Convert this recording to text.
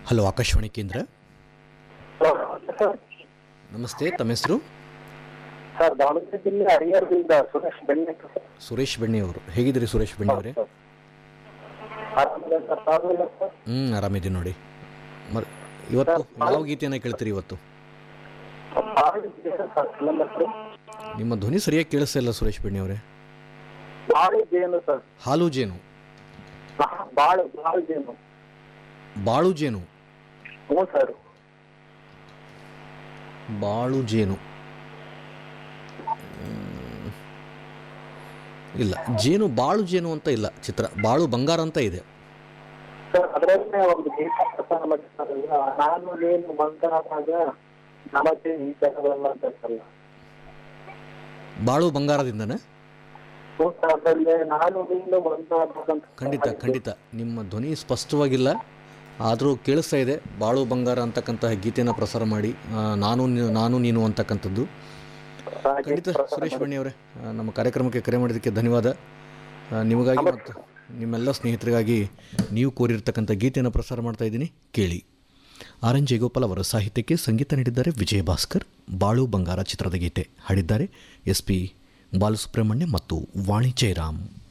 Hello Akashvani ಕೇಂದ್ರ sir ನಮಸ್ತೆ ತಮ್ಮ ಹೆಸರು ಸರ್ ದಾವಣಗೆರೆ ಜಿಲ್ಲೆ ಹರಿಹರದಿಂದ ಸುರೇಶ್ ಬೆಣ್ಣೆ ಸರ್ ಸುರೇಶ್ ಬೆಣ್ಣೆ ಅವರು ಹೇಗಿದ್ದೀರಿ ಸುರೇಶ್ ಬೆಣ್ಣೆ ಅವರೇ ಆರಾಮಿದೆ ಸರ್ ತಾವಿಲ್ಲ ಸರ್ ಹ್ಞೂ ಆರಾಮಿದ್ದೀನಿ ನೋಡಿ ಮರ್ ಇವತ್ತು ಯಾವ ಗೀತೆಯನ್ನು ಕೇಳ್ತೀರಿ ಇವತ್ತು ಬಾಳೆ ಜೇನು ಸರ್ ಫಿಲಮ್ ಹೆಸರು ನಿಮ್ಮ ಧ್ವನಿ ಸರಿಯಾಗಿ ಕೇಳಿಸ್ತಾ ಇಲ್ಲ ಸುರೇಶ್ ಬೆಣ್ಣೆ ಅವರೇ ಬಾಳೆ ಜೇನು ಸರ್ ಹಾಲು ಜೇನು ಹಾ, ಬಾಳೆ ಬಾಳೆ ಜೇನು ಬಾಳು ಜೇನು ಹ್ಞೂ ಸರ್ ಬಾಳು ಜೇನು ಹ್ಮ್. ಇಲ್ಲ ಜೇನು ಬಾಳು ಜೇನು ಅಂತ ಇಲ್ಲ ಚಿತ್ರ ಬಾಳು ಬಂಗಾರ ಅಂತ ಇದೆ ಸರ್ ಅದರಲ್ಲೇ ಒಂದು ಗೀತ ಪ್ರಸಾರ ಮಾಡಿರ್ತಾರಲ್ಲ ನಾನು ನೀನು ಮಂಕನಾದಾಗ ನಮಗೆ ಈ ಜನಗಳೆಲ್ಲ ಅಂತ ಸರ್ ಬಾಳು ಬಂಗಾರದಿಂದನೇ ಹ್ಞೂ ಸರ್ ಅದರಲ್ಲಿ ನಾನು ನೀನು ಮಂಕನಾದಾಗ ಖಂಡಿತ ಖಂಡಿತ ನಿಮ್ಮ ಧ್ವನಿ ಸ್ಪಷ್ಟವಾಗಿಲ್ಲ ಆದರೂ ಕೇಳಿಸ್ತಾ ಇದೆ ಬಾಳು ಬಂಗಾರ ಅಂತಕ್ಕಂತಹ ಗೀತೆಯನ್ನು ಪ್ರಸಾರ ಮಾಡಿ ಆ, ನಾನು ನೀ- ನಾನು ನೀನು ಅಂತಕ್ಕಂಥದ್ದು ಖಂಡಿತ ಸುರೇಶ್ ಬಣ್ಣಿ ಅವರೇ ಆ, ನಮ್ಮ ಕಾರ್ಯಕ್ರಮಕ್ಕೆ ಕರೆ ಮಾಡಿದ್ದಕ್ಕೆ ಧನ್ಯವಾದ ಆ, ನಿಮಗಾಗಿ ಮತ್ತು ನಿಮ್ಮೆಲ್ಲ ಸ್ನೇಹಿತರಿಗಾಗಿ ನೀವು ಕೋರಿರ್ತಕ್ಕಂಥ ಗೀತೆಯನ್ನು ಪ್ರಸಾರ ಮಾಡ್ತಾ ಇದ್ದೀನಿ ಕೇಳಿ ಆರ್ ಎನ್ ಜಯಗೋಪಾಲ್ ಅವರ ಸಾಹಿತ್ಯಕ್ಕೆ ಸಂಗೀತ ನೀಡಿದ್ದಾರೆ ವಿಜಯ ಭಾಸ್ಕರ್ ಬಾಳು ಬಂಗಾರ ಚಿತ್ರದ ಗೀತೆ ಹಾಡಿದ್ದಾರೆ ಎಸ್ ಪಿ ಬಾಲಸುಬ್ರಹ್ಮಣ್ಯ ಮತ್ತು ವಾಣಿ ಜಯರಾಮ್